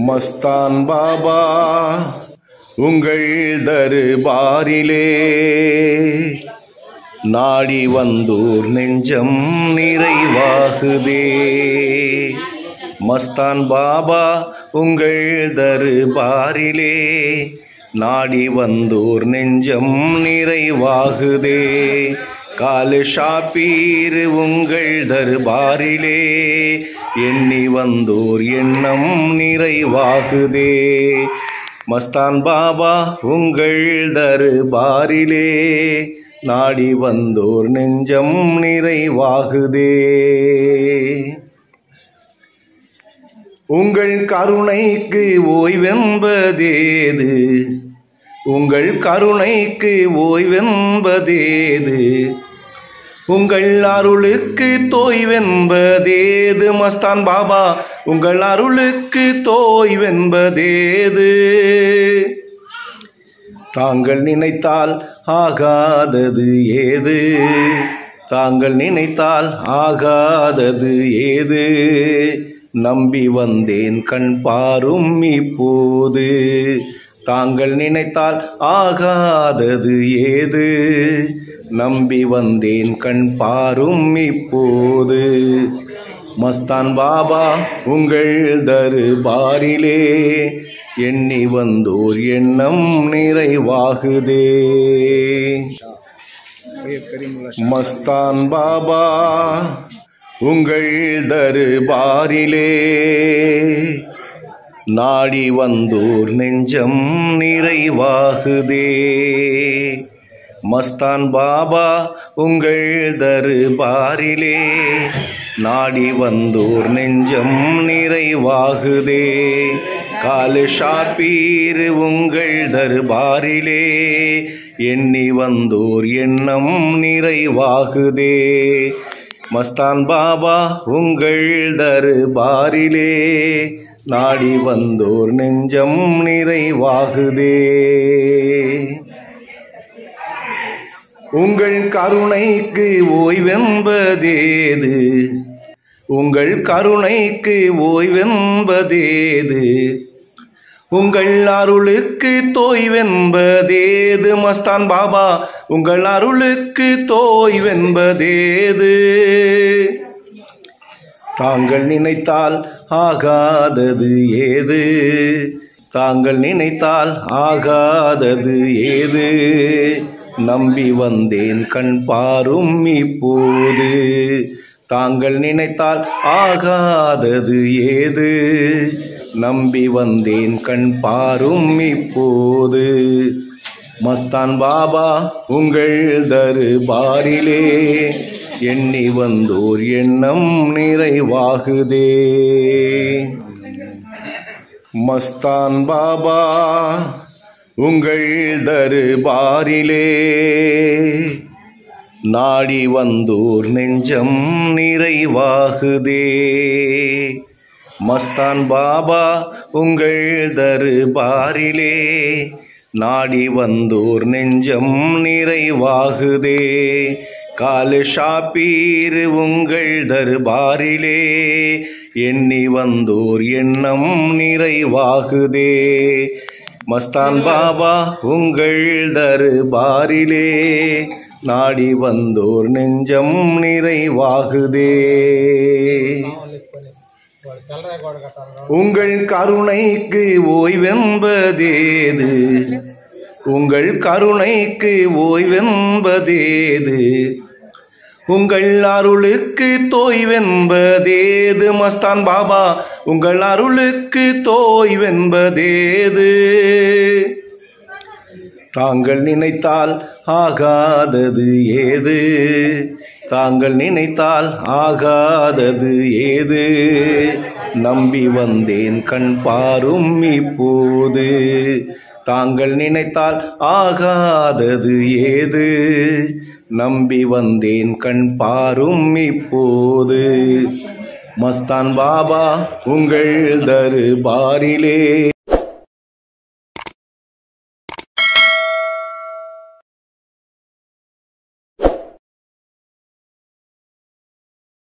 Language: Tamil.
மஸ்தான் பாபா உங்கள் தருபாரிலே நாடி வந்தோர் நெஞ்சம் நிறைவாகுதே மஸ்தான் பாபா உங்கள் தருபாரிலே நாடி வந்தோர் நெஞ்சம் நிறைவாகுதே காலு ஷாப்பீர் உங்கள் தர்பாரிலே எண்ணி வந்தோர் எண்ணம் நிறைவாகுதே மஸ்தான் பாபா உங்கள் தர்பாரிலே நாடி வந்தோர் நெஞ்சம் நிறைவாகுதே உங்கள் கருணைக்கு ஓய்வென்பதேது உங்கள் கருணைக்கு ஓய்வென்பதேது உங்கள் அருளுக்கு தோய்வென்பதேது மஸ்தான் பாபா உங்கள் அருளுக்கு தோய்வென்பதேது தாங்கள் நினைத்தால் ஆகாதது ஏது தாங்கள் நினைத்தால் ஆகாதது ஏது நம்பி வந்தேன் கண் பாரும் இப்போது தாங்கள் நினைத்தால் ஆகாதது ஏது நம்பி வந்தேன் கண் பாரும் இப்போது மஸ்தான் பாபா உங்கள் தருபாரிலே எண்ணி வந்தோர் எண்ணம் நிறைவாகுதே மஸ்தான் பாபா உங்கள் தருபாரிலே நாடி வந்தோர் நெஞ்சம் நிறைவாகுதே மஸ்தான் பாபா உங்கள் தருபாரிலே நாடி வந்தோர் நெஞ்சம் நிறைவாகுதே காலு ஷாப்பீர் உங்கள் தர்பாரிலே எண்ணி வந்தோர் எண்ணம் நிறைவாகுதே மஸ்தான் பாபா உங்கள் தர்பாரிலே நாடி வந்தோர் நெஞ்சம் நிறைவாகுதே உங்கள் கருணைக்கு ஓய்வென்பதேது உங்கள் கருணைக்கு ஓய்வென்பதேது உங்கள் அருளுக்கு தோய்வென்பதேது மஸ்தான் பாபா உங்கள் அருளுக்கு தோய்வென்பதேது தாங்கள் நினைத்தால் ஆகாதது ஏது தாங்கள் நினைத்தால் ஆகாதது ஏது நம்பி வந்தேன் கண் பாரும் இப்போது தாங்கள் நினைத்தால் ஆகாதது ஏது நம்பி வந்தேன் கண் பாரும் இப்போது மஸ்தான் பாபா உங்கள் தருபாரிலே எண்ணி வந்தோர் எண்ணம் நிறைவாகுதே மஸ்தான் பாபா உங்கள் தருபாரிலே நாடி வந்தோர் நெஞ்சம் நிறைவாகுதே மஸ்தான் பாபா உங்கள் தருபாரிலே நாடி வந்தோர் நெஞ்சம் நிறைவாகுதே காலு ஷாப்பீர் உங்கள் தர்பாரிலே எண்ணி வந்தோர் எண்ணம் நிறைவாகுதே மஸ்தான் பாபா உங்கள் தர்பாரிலே நாடி வந்தோர் நெஞ்சம் நிறைவாகுதே உங்கள் கருணைக்கு ஓய்வென்பதேது உங்கள் கருணைக்கு ஓய்வென்பதேது உங்கள் அருளுக்கு தோய்வென்பதேது மஸ்தான் பாபா உங்கள் அருளுக்கு தோய்வென்பதேது தாங்கள் நினைத்தால் ஆகாதது ஏது தாங்கள் நினைத்தால் ஆகாதது ஏது நம்பி வந்தேன் கண் பாரும் இப்போது தாங்கள் நினைத்தால் ஆகாதது ஏது நம்பி வந்தேன் கண் பாரும் இப்போது மஸ்தான் பாபா உங்கள் தருபாரிலே